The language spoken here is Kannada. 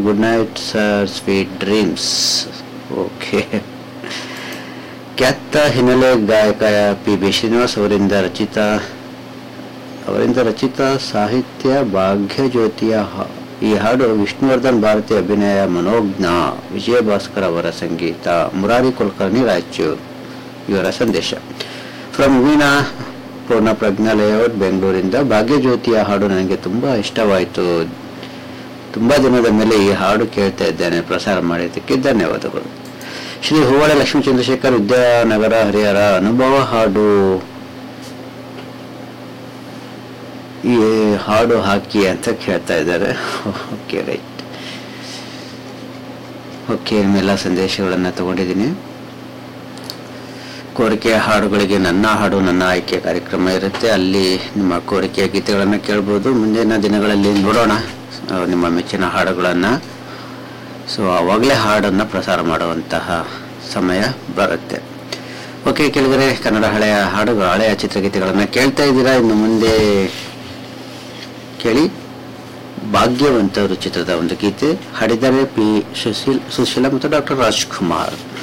good night sir sweet dreams okay ಖ್ಯಾತ ಹಿನ್ನೆಲೆ ಗಾಯಕ ಪಿ ಬಿ ಶ್ರೀನಿವಾಸ್ ಅವರಿಂದ ರಚಿತ ಅವರಿಂದ ರಚಿತ ಸಾಹಿತ್ಯ ಭಾಗ್ಯಜ್ಯೋತಿಯ ಹ- ಈ ಹಾಡು ವಿಷ್ಣುವರ್ಧನ್ ಭಾರತಿ ಅಭಿನಯ ಮನೋಜ್ಞ ವಿಜಯ ಭಾಸ್ಕರ್ ಅವರ ಸಂಗೀತ ಮುರಾರಿ ಕುಲಕರ್ಣಿ ರಾಯಚೂರು ಇವರ ಸಂದೇಶ ಫ್ರಮ್ ವೀಣಾ ಪೂರ್ಣ ಪ್ರಜ್ಞಾ ಲೇಔಟ್ ಬೆಂಗಳೂರಿಂದ ಭಾಗ್ಯಜ್ಯೋತಿಯ ಹಾಡು ನನಗೆ ತುಂಬ ಇಷ್ಟವಾಯಿತು ತುಂಬ ದಿನದ ಮೇಲೆ ಈ ಹಾಡು ಕೇಳ್ತಾ ಇದ್ದೇನೆ ಪ್ರಸಾರ ಮಾಡಿದ್ದಕ್ಕೆ ಧನ್ಯವಾದಗಳು ಶ್ರೀ ಹೂವಳ ಲಕ್ಷ್ಮೀ ಚಂದ್ರಶೇಖರ್ ವಿದ್ಯಾನಗರ ಹರಿಹರ ಅನುಭವ ಹಾಡು ಈ ಹಾಡು ಹಾಕಿ ಅಂತ ಕೇಳ್ತಾ ಇದ್ದಾರೆ ಓಕೆ ರೈಟ್ ಓಕೆ ನಿಮ್ಮೆಲ್ಲ ಸಂದೇಶಗಳನ್ನು ತಗೊಂಡಿದ್ದೀನಿ ಕೋರಿಕೆಯ ಹಾಡುಗಳಿಗೆ ನನ್ನ ಹಾಡು ನನ್ನ ಆಯ್ಕೆ ಕಾರ್ಯಕ್ರಮ ಇರುತ್ತೆ ಅಲ್ಲಿ ನಿಮ್ಮ ಕೋರಿಕೆಯ ಗೀತೆಗಳನ್ನು ಕೇಳ್ಬೋದು ಮುಂದಿನ ದಿನಗಳಲ್ಲಿ ನೋಡೋಣ ಆ, ನಿಮ್ಮ ಮೆಚ್ಚಿನ ಹಾಡುಗಳನ್ನು ಸೊ ಆವಾಗಲೇ ಹಾಡನ್ನು ಪ್ರಸಾರ ಮಾಡುವಂತಹ ಸಮಯ ಬರುತ್ತೆ ಓಕೆ ಕೆಳಗಡೆ ಕನ್ನಡ ಹಳೆಯ ಹಾಡುಗಳು ಹಳೆಯ ಚಿತ್ರಗೀತೆಗಳನ್ನು ಕೇಳ್ತಾ ಇದ್ದೀರಾ ಇನ್ನು ಮುಂದೆ ಕೇಳಿ ಭಾಗ್ಯವಂತರು ಚಿತ್ರದ ಒಂದು ಗೀತೆ ಹಾಡಿದ್ದಾರೆ ಪಿ ಸುಶೀಲ್ ಸುಶೀಲಾ ಮತ್ತು ಡಾಕ್ಟರ್ ರಾಜ್ಕುಮಾರ್